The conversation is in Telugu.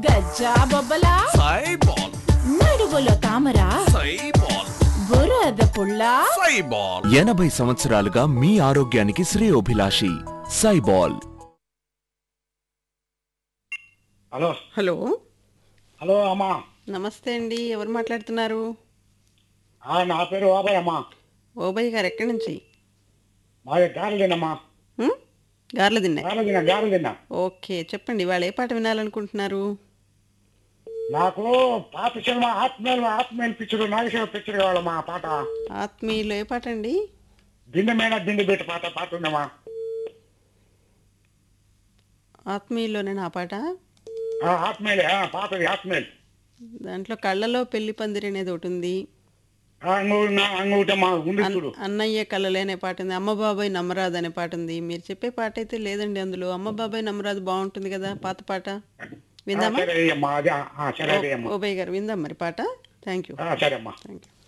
గజ్జా బొబ్బలా సైబాల్ నడుగులో తామరా సైబాల్ బురద పుల్ల సైబాల్ ఎనభై సంవత్సరాలుగా మీ ఆరోగ్యానికి శ్రేయోభిలాషి సైబాల్ హలో హలో హలో అమ్మా నమస్తే అండి ఎవరు మాట్లాడుతున్నారు ఆ, నా పేరు బాబాయ్ అమ్మా ఓబయ్య గారు ఎక్కడి నుంచి మాది గారెలినమ్మా హ్మ్? గార్ల దిన్నే గారెలిన గారెలిన ఓకే చెప్పండి వాళ్ళు ఏ పాట వినాలనుకుంటున్నారు నాకు పాత సినిమా ఆత్మీయులు ఆత్మీయులు పిక్చర్ నాగేశ్వర పిక్చర్ కావాలమ్మా ఆ పాట ఆత్మీయులు ఏ పాట అండి దిండి మీద దిండి పెట్టి పాట పాట ఉందమ్మా ఆత్మీయుల్లోనే ఆ పాట ఆ, ఆత్మీయులే ఆ, పాతది ఆత్మీయులు దాంట్లో కళ్ళలో పెళ్లి పందిరి అనేది ఒకటి ఉంది ఆ, ఇంకో- నా- ఇంకొకటమ్మా ఉంది అన్- చూడు అన్నయ్య కళ్ళలే అనే పాట ఉంది అమ్మ బాబాయ్ నమ్మరాదు అనే పాట ఉంది మీరు చెప్పే పాట అయితే లేదండి అందులో అమ్మ బాబాయ్ నమ్మరాదు బాగుంటుంది కదా పాత పాట ఆ, విందామా సరే అమ్మా అదే ఆ, సరే అదే అమ్మా ఓబయ్య గారు విందాం మరి పాట థ్యాంక్ యూ ఆ, సరే అమ్మా థ్యాంక్ యూ